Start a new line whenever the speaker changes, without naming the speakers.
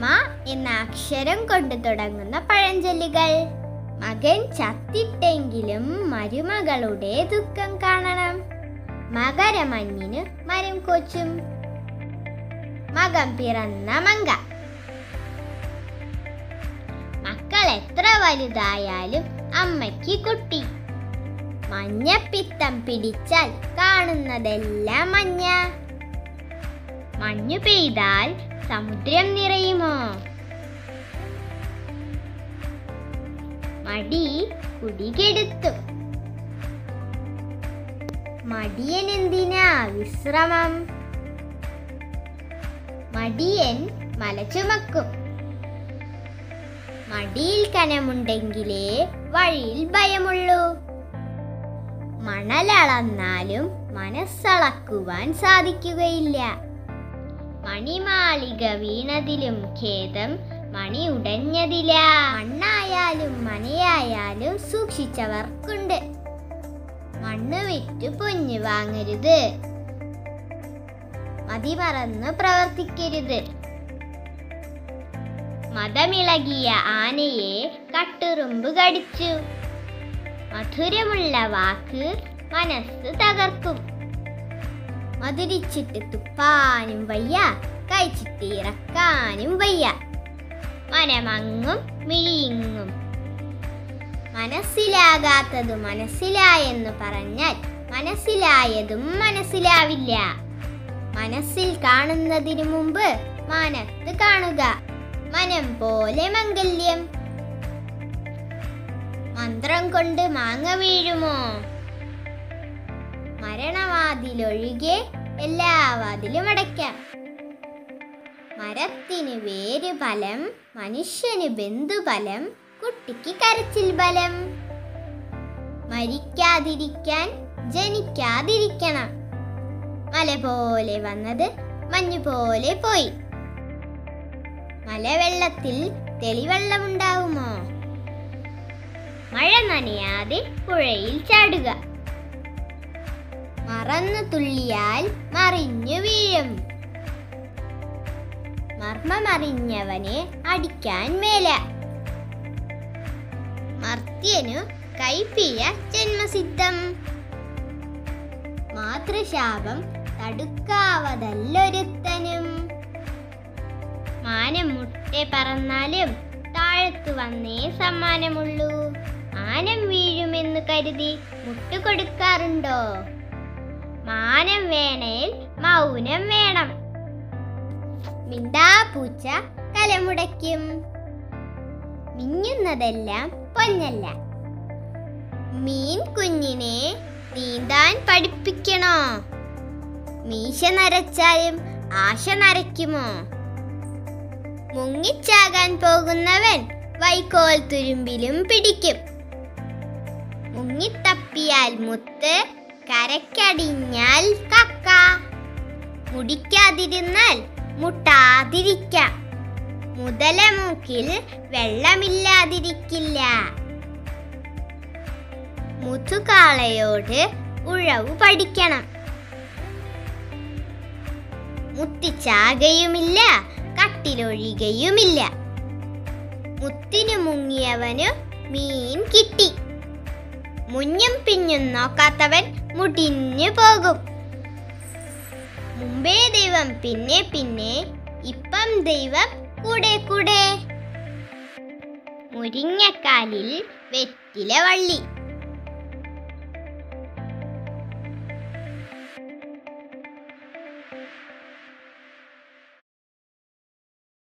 മ എന്ന അക്ഷരം കൊണ്ട് തുടങ്ങുന്ന പഴഞ്ചൊല്ലുകൾ മകൻ ചത്തിട്ടെങ്കിലും മരുമകളുടെ ദുഃഖം കാണണം മകരമഞ്ഞിന് മരം കൊച്ചും മകൻ പിറന്ന മങ്ക മക്കൾ എത്ര വലുതായാലും അമ്മയ്ക്ക് കുട്ടി മഞ്ഞപ്പിത്തം പിടിച്ചാൽ കാണുന്നതെല്ലാം മഞ്ഞ മഞ്ഞു പെയ്താൽ സമുദ്രം നിറയുമോ മടി കുടികെടുത്തു മടിയൻ എന്തിനാ വിശ്രമം മടിയൻ മല ചുമക്കും മടിയിൽ കനമുണ്ടെങ്കിലേ വഴിയിൽ ഭയമുള്ളൂ മണലളന്നാലും മനസ്സളക്കുവാൻ സാധിക്കുകയില്ല മണിമാളിക വീണതിലും ഖേദം മണി ഉടഞ്ഞതില മണ്ണായാലും മനയായാലും സൂക്ഷിച്ചവർക്കുണ്ട് മണ്ണ് വിറ്റ് പൊന്നു വാങ്ങരുത് മതിമറന്ന് പ്രവർത്തിക്കരുത് മതമിളകിയ ആനയെ കട്ടുറുമ്പ് കടിച്ചു മധുരമുള്ള വാക്ക് മനസ്സ് തകർക്കും മധുരിച്ചിട്ട് തുപ്പാനും വയ്യ കഴിച്ചിട്ട് ഇറക്കാനും വയ്യ മനമങ്ങും മിഴിയിങ്ങും മനസ്സിലാകാത്തത് മനസ്സിലായെന്ന് പറഞ്ഞാൽ മനസ്സിലായതും മനസ്സിലാവില്ല മനസ്സിൽ കാണുന്നതിനു മുമ്പ് മനത്ത് കാണുക മനം പോലെ മംഗല്യം മന്ത്രം കൊണ്ട് മാങ്ങ വീഴുമോ മരണവാതിലൊഴികെ എല്ലാ വാതിലും അടയ്ക്കാം മരത്തിന് വേര് ഫലം മനുഷ്യന് ബന്ധുഫലം കുട്ടിക്ക് കരച്ചിൽ ബലം മരിക്കാതിരിക്കാൻ ജനിക്കാതിരിക്കണം മല പോലെ വന്നത് മഞ്ഞു പോലെ പോയി മലവെള്ളത്തിൽ തെളിവെള്ളമുണ്ടാവുമോ മഴ നനയാതെ പുഴയിൽ ചാടുക മറന്നു തുള്ളിയാൽ മറിഞ്ഞു വീഴും മർമ്മമറിഞ്ഞവനെ അടിക്കാൻ മേല മർത്യനു കൈപ്പിഴ ജന്മസിദ്ധം മാതൃശാപം തടുക്കാവതല്ലൊരുത്തനും മാനം മുട്ടെ പറന്നാലും താഴത്തു വന്നേ സമ്മാനമുള്ളൂ മാനം വീഴുമെന്ന് കരുതി മുട്ടുകൊടുക്കാറുണ്ടോ മാനം വേണേൽ മൗനം വേണം മിണ്ടാപ്പൂച്ച തലമുടയ്ക്കും മിന്നുന്നതെല്ലാം പൊന്നല്ല മീൻ കുഞ്ഞിനെ നീന്താൻ പഠിപ്പിക്കണോ മീശ നരച്ചാലും ആശ നരയ്ക്കുമോ മുങ്ങിച്ചാകാൻ പോകുന്നവൻ വൈക്കോൽ തുരുമ്പിലും പിടിക്കും മുങ്ങിത്തപ്പിയാൽ മുത്ത് കരക്കടിഞ്ഞാൽ കക്ക മുടിക്കാതിരുന്നാൽ മുട്ടാതിരിക്കാം മുതലമൂക്കിൽ വെള്ളമില്ലാതിരിക്കില്ല മുതുകാളയോട് ഉഴവു പഠിക്കണം മുത്തിച്ചാകയുമില്ല കട്ടിലൊഴികയുമില്ല മുത്തിനു മുങ്ങിയവനു മീൻ കിട്ടി മുഞ്ഞും പിഞ്ഞും നോക്കാത്തവൻ മുടിഞ്ഞു പോകും മുമ്പേ ദൈവം പിന്നെ പിന്നെ ഇപ്പം ദൈവം കൂടെ കൂടെ മുരിങ്ങക്കാലിൽ വെറ്റില വള്ളി